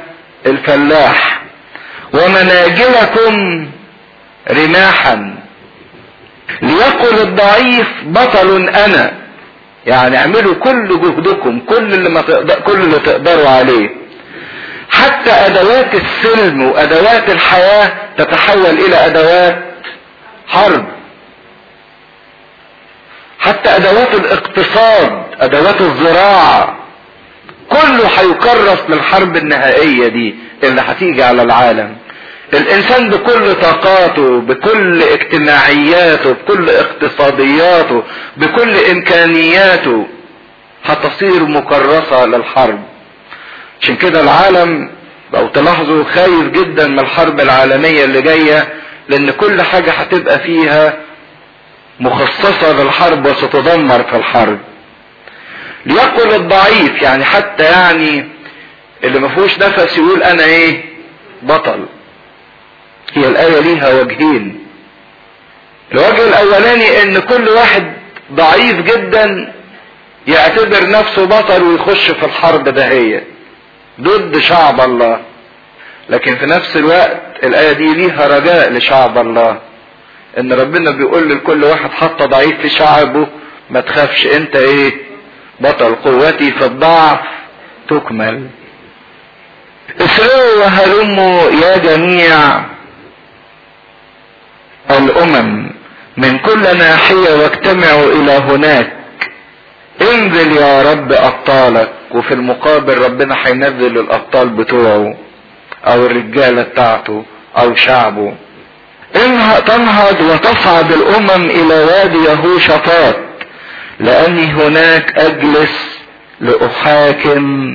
الفلاح ومناجلكم رماحا ليقل الضعيف بطل انا يعني اعملوا كل جهدكم كل اللي ما تقدر كل اللي تقدروا عليه حتى ادوات السلم وادوات الحياة تتحول الى ادوات حرب حتى ادوات الاقتصاد ادوات الزراعة كله هيكرس للحرب النهائية دي اللي هتيجي على العالم الانسان بكل طاقاته بكل اجتماعياته بكل اقتصادياته بكل امكانياته هتصير مكرسة للحرب عشان كده العالم لو تلاحظوا خايف جدا من الحرب العالمية اللي جاية لان كل حاجة هتبقى فيها مخصصة للحرب وستدمر في الحرب ليقل الضعيف يعني حتى يعني اللي ما فيهوش نفس يقول انا ايه بطل هي الآية ليها وجهين الوجه الأولاني إن كل واحد ضعيف جدا يعتبر نفسه بطل ويخش في الحرب دهية ضد شعب الله لكن في نفس الوقت الآية دي ليها رجاء لشعب الله إن ربنا بيقول لكل واحد حتى ضعيف في شعبه ما تخافش أنت إيه بطل قوتي في الضعف تكمل اسرعوا وهلموا يا جميع الامم من كل ناحية واجتمعوا الى هناك انزل يا رب ابطالك وفي المقابل ربنا هينزل الابطال بتوعه او الرجالة بتاعته او شعبه تنهض وتصعد الامم الى وادي يهوشافاط لاني هناك اجلس لاحاكم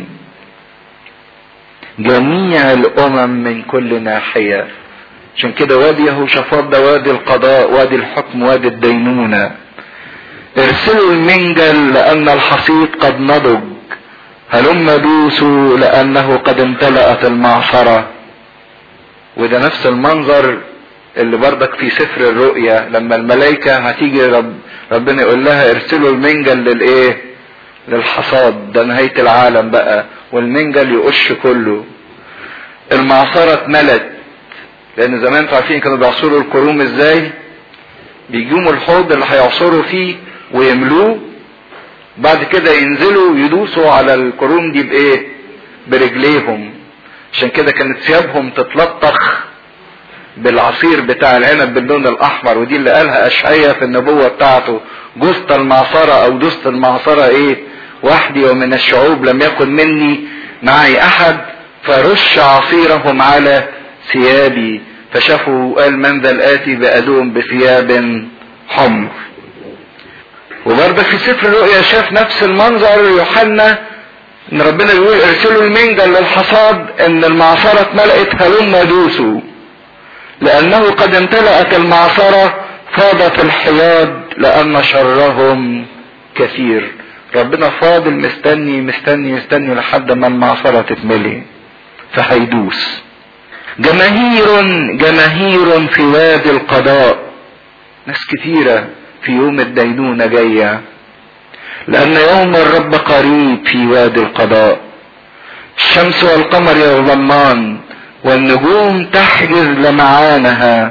جميع الامم من كل ناحيه عشان كده وادي يهوشافاط ده وادي القضاء وادي الحكم وادي الدينونة ارسلوا المنجل لأن الحصيد قد نضج هلم دوسوا لأنه قد امتلأت المعصرة وده نفس المنظر اللي بردك في سفر الرؤيا لما الملائكة هتيجي رب ربنا يقول لها ارسلوا المنجل للايه للحصاد ده نهاية العالم بقى والمنجل يقش كله المعصرة اتملت لان زمان انتوا عارفين كانوا بيعصروا الكروم ازاي بيجيبوا الحوض اللي هيعصروا فيه ويملوه بعد كده ينزلوا يدوسوا على الكروم دي بايه برجليهم عشان كده كانت ثيابهم تتلطخ بالعصير بتاع العنب باللون الاحمر ودي اللي قالها اشعيا في النبوة بتاعته جثت المعصرة او دوست المعصرة ايه وحدي ومن الشعوب لم يكن مني معي احد فرش عصيرهم على ثيابي فشافوا قال من ذا الآتي بأدوم بثياب حمر وبرضه في سفر الرؤيا شاف نفس المنظر يوحنا ان ربنا بيقول ارسلوا المنجل للحصاد ان المعصرة اتملأت هلم دوسوا لانه قد امتلأت المعصرة فاضت الحياد لان شرهم كثير ربنا فاضل مستني مستني مستني لحد ما المعصرة تتملي فهيدوس جماهير جماهير في وادي القضاء ناس كثيرة في يوم الدينونة جاية لأن يوم الرب قريب في وادي القضاء الشمس والقمر يظلمان والنجوم تحجز لمعانها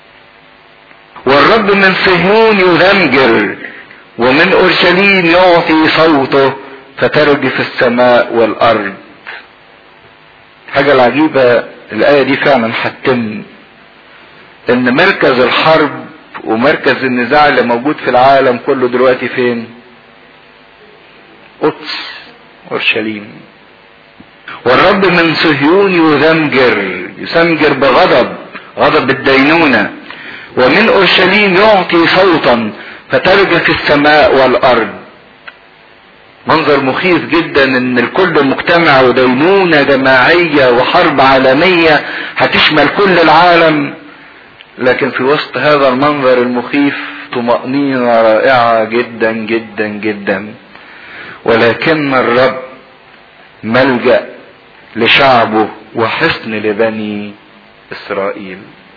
والرب من صهيون يذمجر ومن اورشليم يعطي صوته فترجف السماء والارض حاجة العجيبة الآية دي فعلا هتتم إن مركز الحرب ومركز النزاع اللي موجود في العالم كله دلوقتي فين؟ قدس أورشليم والرب من صهيون يذمجر يسمجر بغضب غضب الدينونة ومن أورشليم يعطي صوتا فترجف السماء والأرض منظر مخيف جدا ان الكل مجتمع ودينونة جماعية وحرب عالمية هتشمل كل العالم لكن في وسط هذا المنظر المخيف طمأنينة رائعة جدا جدا جدا ولكن الرب ملجأ لشعبه وحصن لبني إسرائيل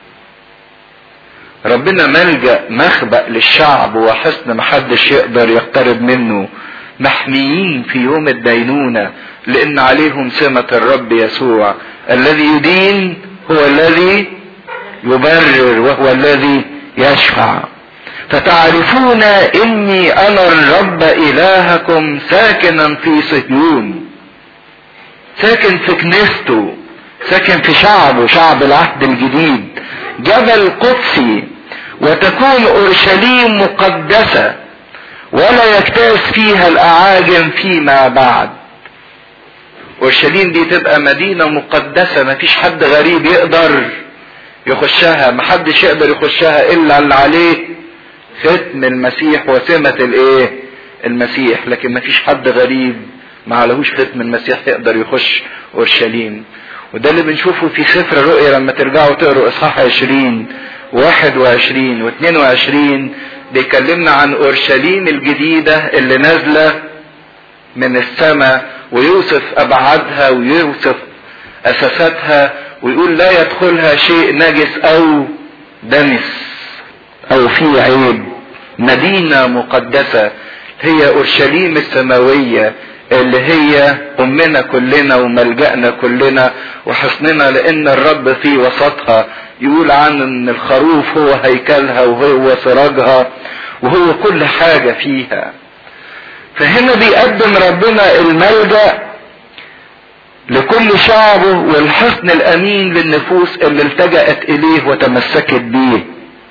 ربنا ملجأ مخبأ للشعب وحصن محدش يقدر يقترب منه محميين في يوم الدينونة لأن عليهم سمة الرب يسوع الذي يدين هو الذي يبرر وهو الذي يشفع فتعرفون اني انا الرب الهكم ساكنا في صهيون ساكن في كنيسته ساكن في شعبه شعب العهد الجديد جبل قدسي وتكون اورشليم مقدسه ولا يكتاز فيها الاعاجم فيما بعد اورشليم دي تبقى مدينه مقدسه مفيش حد غريب يقدر يخشها محدش يقدر يخشها الا اللي عليه ختم المسيح وسمة الايه المسيح لكن مفيش حد غريب ما عليهوش ختم المسيح يقدر يخش اورشليم وده اللي بنشوفه في سفر الرؤيا لما ترجعوا تقروا اصحاح 20 21 و22 بيكلمنا عن اورشليم الجديدة اللي نازلة من السماء ويوصف ابعادها ويوصف اساساتها ويقول لا يدخلها شيء نجس او دنس او في عيب مدينة مقدسة هي اورشليم السماوية اللي هي امنا كلنا وملجأنا كلنا وحصننا لان الرب في وسطها يقول عن ان الخروف هو هيكلها وهو سراجها وهو كل حاجة فيها فهنا بيقدم ربنا الملجأ لكل شعبه والحصن الامين للنفوس اللي التجأت اليه وتمسكت بيه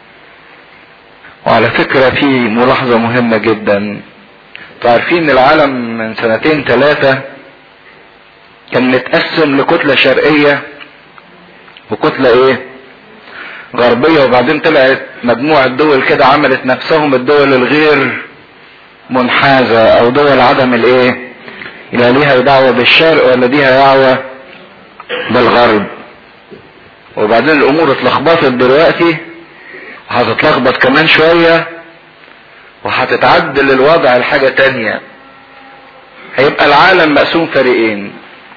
وعلى فكرة في ملاحظة مهمة جدا عارفين العالم من سنتين ثلاثة كان متقسم لكتلة شرقية وكتلة ايه غربية وبعدين طلعت مجموعة دول كده عملت نفسهم الدول الغير منحازة او دول عدم الايه لا ليها دعوة بالشرق ولا ليها دعوة بالغرب وبعدين الامور اتلخبطت دلوقتي وهتتلخبط كمان شوية وهتتعدل الوضع لحاجة تانية هيبقى العالم مقسوم فريقين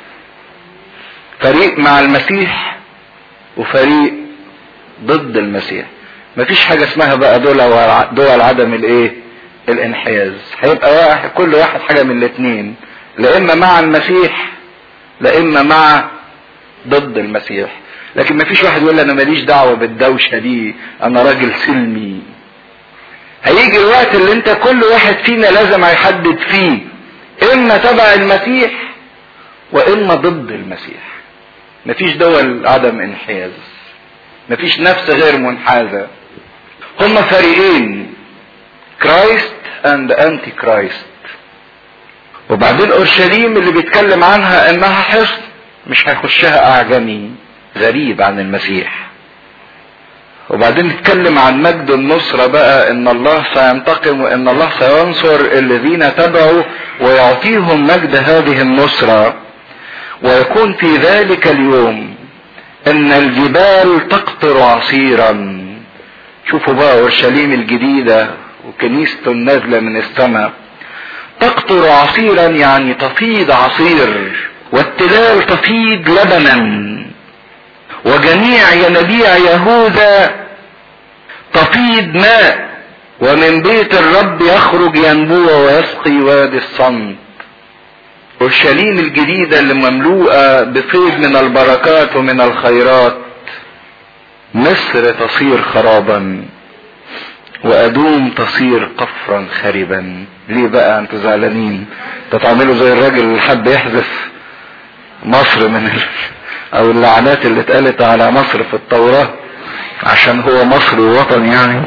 فريق مع المسيح وفريق ضد المسيح مفيش حاجة اسمها بقى دول دول عدم الايه الانحياز هيبقى واحد كل واحد حاجة من الاتنين لا اما مع المسيح لا اما مع ضد المسيح لكن مفيش واحد يقول انا ماليش دعوة بالدوشة دي انا راجل سلمي هيجي الوقت اللي انت كل واحد فينا لازم هيحدد فيه اما تبع المسيح واما ضد المسيح مفيش دول عدم انحياز مفيش نفس غير منحازة هما فريقين كرايست اند انتي كرايست وبعدين اورشليم اللي بيتكلم عنها انها حصن مش هيخشها اعجمي غريب عن المسيح وبعدين نتكلم عن مجد النصرة بقى ان الله سينتقم وان الله سينصر الذين تبعوا ويعطيهم مجد هذه النصرة ويكون في ذلك اليوم ان الجبال تقطر عصيرا شوفوا بقى اورشليم الجديدة وكنيسته النازلة من السماء تقطر عصيرا يعني تفيض عصير والتلال تفيض لبنا وجميع ينابيع يهوذا تفيض ماء ومن بيت الرب يخرج ينبوع ويسقي وادي الصمت اورشليم الجديدة اللي مملوءة بفيض من البركات ومن الخيرات مصر تصير خرابا وادوم تصير قفرا خربا ليه بقى انتوا زعلانين تتعاملوا زي الراجل اللي حب يحذف مصر من ال... او اللعنات اللي اتقالت على مصر في التوراة عشان هو مصر ووطن يعني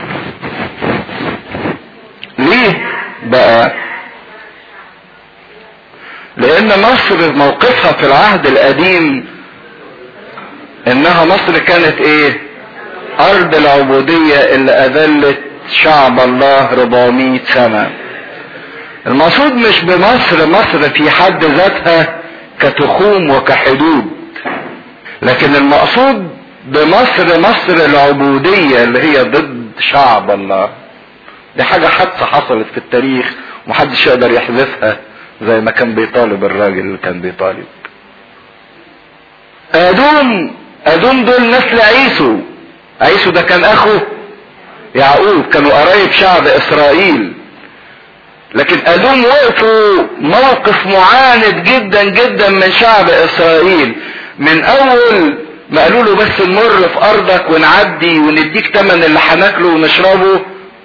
ليه بقى لان مصر موقفها في العهد القديم انها مصر كانت ايه ارض العبودية اللي اذلت شعب الله 400 سنة المقصود مش بمصر مصر في حد ذاتها كتخوم وكحدود لكن المقصود بمصر مصر العبودية اللي هي ضد شعب الله دي حاجة حادثة حصلت في التاريخ ومحدش يقدر يحذفها زي ما كان بيطالب الراجل اللي كان بيطالب ادوم ادوم دول نسل عيسو عيسو ده كان اخو يعقوب كانوا قرايب شعب اسرائيل لكن ادوم وقفوا موقف معاند جدا جدا من شعب اسرائيل من اول ما قالوا له بس نمر في ارضك ونعدي ونديك تمن اللي هناكله ونشربه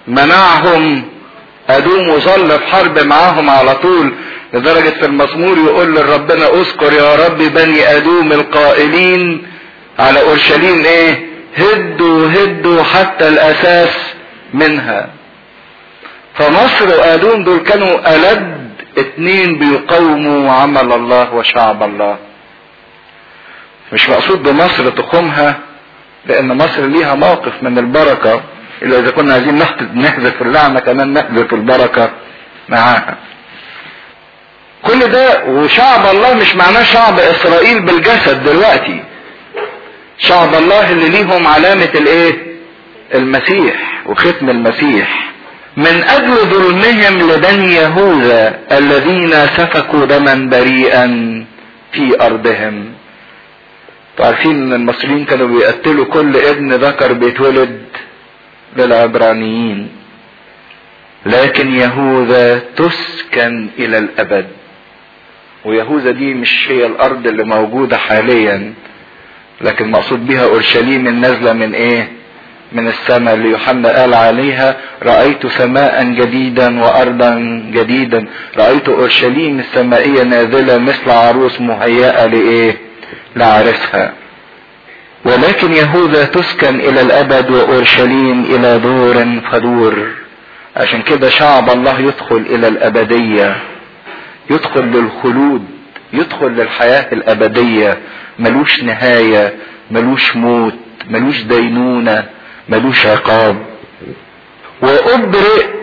منعهم ادوم وظل في حرب معاهم على طول لدرجة في المزمور يقول لربنا اذكر يا رب بني ادوم القائلين على اورشليم ايه هدوا هدوا حتى الاساس منها فمصر وادوم دول كانوا الد اتنين بيقاوموا عمل الله وشعب الله مش مقصود بمصر تقومها لان مصر ليها موقف من البركة الا اذا كنا عايزين نحذف اللعنة كمان نحذف البركة معاها كل ده وشعب الله مش معناه شعب اسرائيل بالجسد دلوقتي شعب الله اللي ليهم علامة الايه المسيح وختم المسيح من اجل ظلمهم لبني يهوذا الذين سفكوا دما بريئا في ارضهم عارفين ان المصريين كانوا بيقتلوا كل ابن ذكر بيتولد للعبرانيين لكن يهوذا تسكن الى الابد ويهوذا دي مش هي الارض اللي موجودة حاليا لكن مقصود بها اورشليم النازلة من ايه من السماء اللي يوحنا قال عليها رأيت سماء جديدا وأرضا جديدا رأيت أورشليم السمائية نازلة مثل عروس مهيئة لإيه لعرسها ولكن يهوذا تسكن إلى الأبد وأورشليم إلى دور فدور عشان كده شعب الله يدخل إلى الأبدية يدخل للخلود يدخل للحياة الأبدية ملوش نهاية ملوش موت ملوش دينونة ملوش عقاب وأبرئ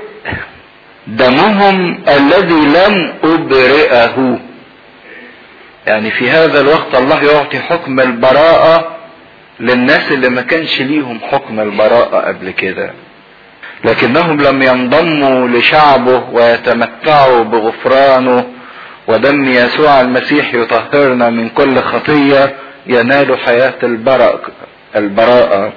دمهم الذي لم أبرئه يعني في هذا الوقت الله يعطي حكم البراءة للناس اللي ما كانش ليهم حكم البراءة قبل كده لكنهم لم ينضموا لشعبه ويتمتعوا بغفرانه ودم يسوع المسيح يطهرنا من كل خطية ينالوا حياة البراءة البراءة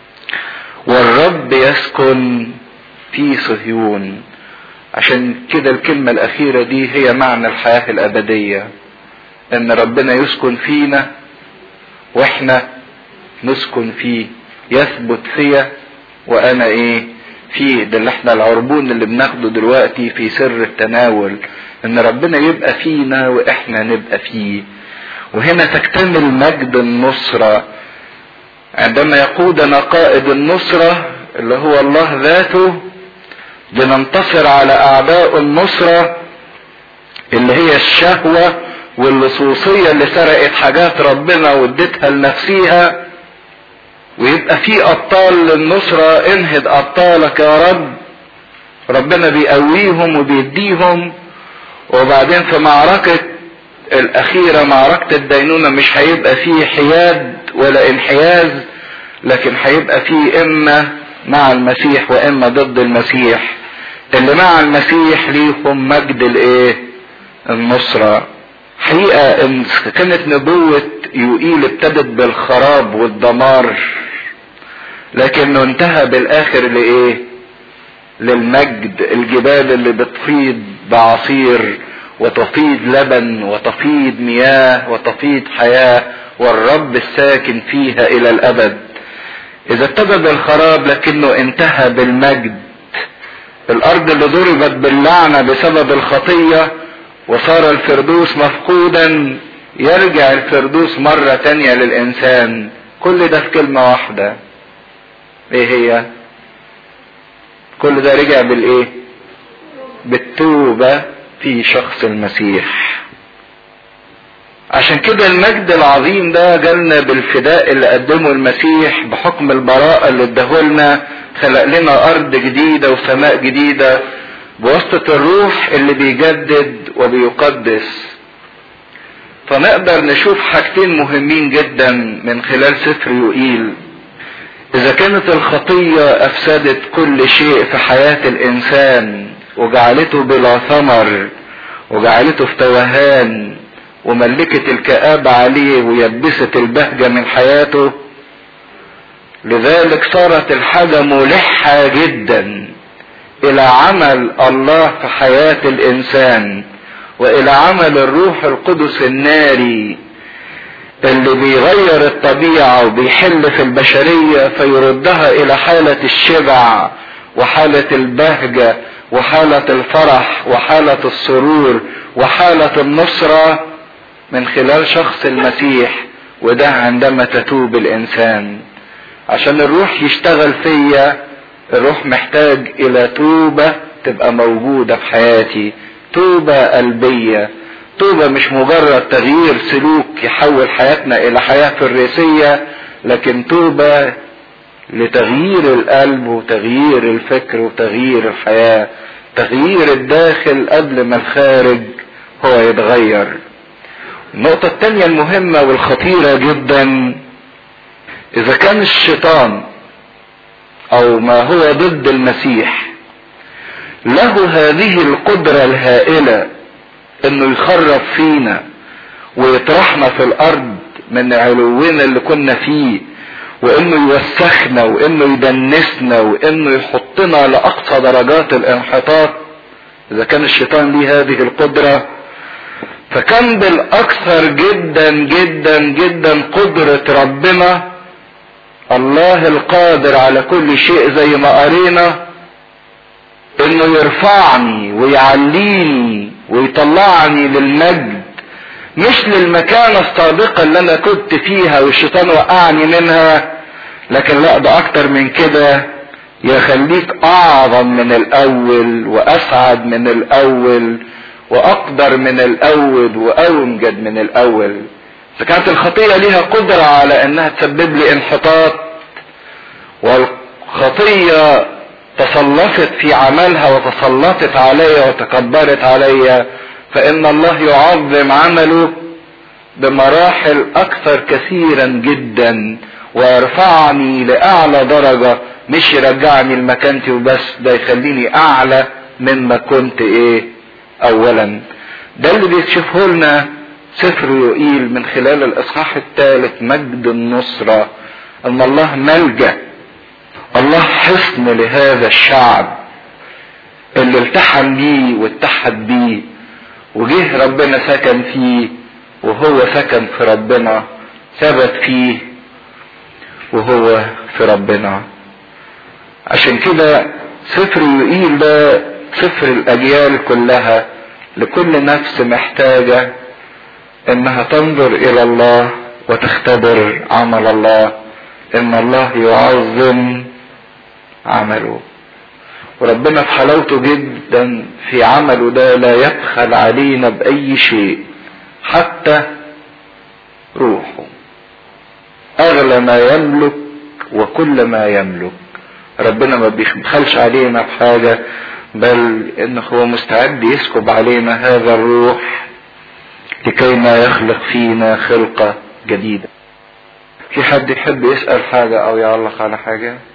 والرب يسكن في صهيون عشان كده الكلمة الأخيرة دي هي معنى الحياة الأبدية إن ربنا يسكن فينا وإحنا نسكن فيه يثبت فيا وأنا إيه فيه ده اللي احنا العربون اللي بناخده دلوقتي في سر التناول ان ربنا يبقى فينا واحنا نبقى فيه وهنا تكتمل مجد النصرة عندما يقودنا قائد النصرة اللي هو الله ذاته لننتصر على اعداء النصرة اللي هي الشهوة واللصوصية اللي سرقت حاجات ربنا وادتها لنفسيها ويبقى في ابطال للنصرة انهد ابطالك يا رب ربنا بيقويهم وبيديهم وبعدين في معركة الاخيرة معركة الدينونة مش هيبقى فيه حياد ولا انحياز لكن هيبقى فيه اما مع المسيح واما ضد المسيح اللي مع المسيح ليهم مجد الايه النصرة حقيقة ان كانت نبوة يوئيل ابتدت بالخراب والدمار لكنه انتهى بالاخر لايه للمجد الجبال اللي بتفيض بعصير وتفيض لبن وتفيض مياه وتفيض حياة والرب الساكن فيها الى الابد اذا ابتدى بالخراب لكنه انتهى بالمجد الارض اللي ضربت باللعنة بسبب الخطية وصار الفردوس مفقودا يرجع الفردوس مرة تانية للانسان كل ده في كلمة واحدة ايه هي كل ده رجع بالايه بالتوبة في شخص المسيح عشان كده المجد العظيم ده جالنا بالفداء اللي قدمه المسيح بحكم البراءة اللي اداهولنا خلق لنا ارض جديدة وسماء جديدة بواسطة الروح اللي بيجدد وبيقدس فنقدر نشوف حاجتين مهمين جدا من خلال سفر يوئيل اذا كانت الخطية افسدت كل شيء في حياة الانسان وجعلته بلا ثمر وجعلته في توهان وملكت الكآبة عليه ويبست البهجة من حياته لذلك صارت الحاجة ملحة جدا الى عمل الله في حياة الانسان والى عمل الروح القدس الناري اللي بيغير الطبيعة وبيحل في البشرية فيردها الى حالة الشبع وحالة البهجة وحالة الفرح وحالة السرور وحالة النصرة من خلال شخص المسيح وده عندما تتوب الانسان عشان الروح يشتغل فيا الروح محتاج الى توبة تبقى موجودة في حياتي توبة قلبية توبة مش مجرد تغيير سلوك يحول حياتنا الى حياة فريسية لكن توبة لتغيير القلب وتغيير الفكر وتغيير الحياة تغيير الداخل قبل ما الخارج هو يتغير النقطة التانية المهمة والخطيرة جدا إذا كان الشيطان أو ما هو ضد المسيح له هذه القدرة الهائلة إنه يخرب فينا ويطرحنا في الأرض من علونا اللي كنا فيه وإنه يوسخنا وإنه يدنسنا وإنه يحطنا لأقصى درجات الانحطاط إذا كان الشيطان ليه هذه القدرة فكان بالاكثر جدا جدا جدا قدرة ربنا الله القادر على كل شيء زي ما قرينا انه يرفعني ويعليني ويطلعني للمجد مش للمكانة السابقة اللي انا كنت فيها والشيطان وقعني منها لكن لا ده اكتر من كده يخليك اعظم من الاول واسعد من الاول واقدر من الاول واوجد من الاول فكانت الخطيه ليها قدره على انها تسبب لي انحطاط والخطيه تسلطت في عملها وتسلطت علي وتكبرت علي فان الله يعظم عمله بمراحل اكثر كثيرا جدا ويرفعني لاعلى درجه مش يرجعني لمكانتي وبس ده يخليني اعلى مما كنت ايه اولا ده اللي بيكشفه لنا سفر يوئيل من خلال الاصحاح الثالث مجد النصرة ان الله ملجأ الله حصن لهذا الشعب اللي التحم بيه واتحد بيه وجه ربنا سكن فيه وهو سكن في ربنا ثبت فيه وهو في ربنا عشان كده سفر يوئيل ده سفر الاجيال كلها لكل نفس محتاجة انها تنظر الى الله وتختبر عمل الله ان الله يعظم عمله وربنا في حلاوته جدا في عمله ده لا يبخل علينا باي شيء حتى روحه اغلى ما يملك وكل ما يملك ربنا ما بيبخلش علينا بحاجة بل انه هو مستعد يسكب علينا هذا الروح لكي ما يخلق فينا خلقة جديدة في حد يحب يسأل حاجة او يعلق على حاجة